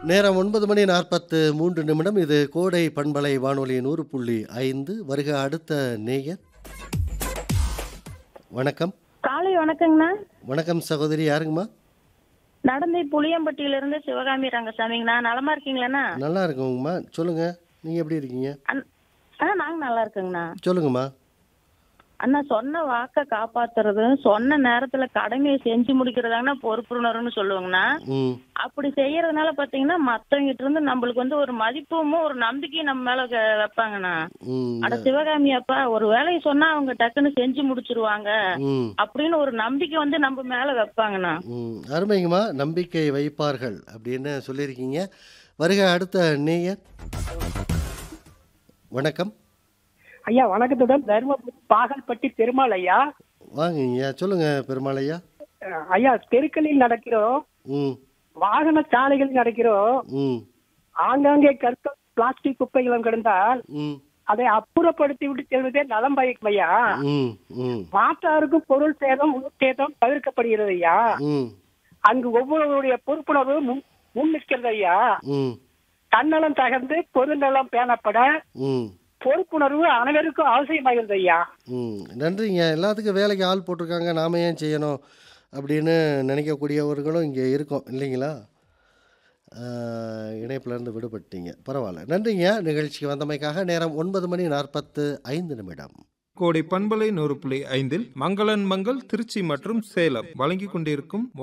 நேரம் ஒன்பது மணி நாற்பத்து மூன்று நிமிடம் இது கோடை பண்பலை வானொலி நூறு புள்ளி ஐந்து வருக அடுத்த நேயர் வணக்கம் காலை வணக்கங்கண்ணா வணக்கம் சகோதரி யாருங்கம்மா நடந்தை புளியம்பட்டியிலிருந்து சிவகாமி ரங்கசாமிங்கண்ணா நலமா இருக்கீங்களாண்ணா நல்லா இருக்குங்கம்மா சொல்லுங்க நீங்க எப்படி இருக்கீங்க அண்ணா ஆ நாங்க நல்லா இருக்கோங்கண்ணா சொல்லுங்கம்மா அண்ணா சொன்ன வாக்க காப்பாத்துறது சொன்ன நேரத்துல கடமையை செஞ்சு முடிக்கிறதாங்கண்ணா பொறுப்புணர்வுன்னு சொல்லுவாங்கண்ணா ம் அப்படி செய்யறதுனால பாத்தீங்கன்னா மத்தவங்கிட்ட இருந்து நம்மளுக்கு வந்து ஒரு மதிப்பும் ஒரு நம்பிக்கையும் நம்ம மேல க- வைப்பாங்கண்ணா ம் அட சிவகாமி அப்பா ஒரு வேலையை சொன்னா அவங்க டக்குன்னு செஞ்சு முடிச்சிருவாங்க ம் அப்படின்னு ஒரு நம்பிக்கை வந்து நம்ம மேல வைப்பாங்கண்ணா ம் அருமைங்கம்மா நம்பிக்கை வைப்பார்கள் அப்படின்னு சொல்லியிருக்கீங்க வருக அடுத்த நேயர் வணக்கம் ஐயா வணக்கத்துடன் தருமபுரி பாகல்பட்டி பெருமாள் ஐயா வாங்கய்யா சொல்லுங்க பெருமாள் ஐயா அஹ் ஐயா தெருக்களில் நடக்கிறோம் ம் வாகன சாலைகளில் நடக்கிறோம் ம் ஆங்காங்கே கற்கள் பிளாஸ்டிக் குப்பைகளும் கிடந்தால் ம் அதை அப்புறப்படுத்தி விட்டு செல்வதே நலம் பயக்கும் ஐயா ம் ம் மாற்றாருக்கும் பொருள் சேதம் உயிர் சேதம் தவிர்க்கப்படுகிறது ஐயா ம் அங்கு ஒவ்வொருவருடைய பொறுப்புணர்வு முன் முன் நிற்கிறது ஐயா ம் தன்னலம் தகர்ந்து பொதுநலம் பேணப்பட ம் பொறுப்புணர்வு அனைவருக்கும் அவசியமாகிறது ஐயா ம் நன்றிங்க எல்லாத்துக்கும் வேலைக்கு ஆள் போட்டிருக்காங்க நாம ஏன் செய்யணும் அப்படின்னு நினைக்கக்கூடியவர்களும் இங்கே இருக்கோம் இல்லைங்களா இணைப்பிலேருந்து விடுபட்டீங்க பரவாயில்ல நன்றிங்க நிகழ்ச்சிக்கு வந்தமைக்காக நேரம் ஒன்பது மணி நாற்பத்து ஐந்து நிமிடம் கோடை பண்பலை நூறு புள்ளி ஐந்தில் மங்களன் மங்கள் திருச்சி மற்றும் சேலம் வழங்கிக் கொண்டிருக்கும்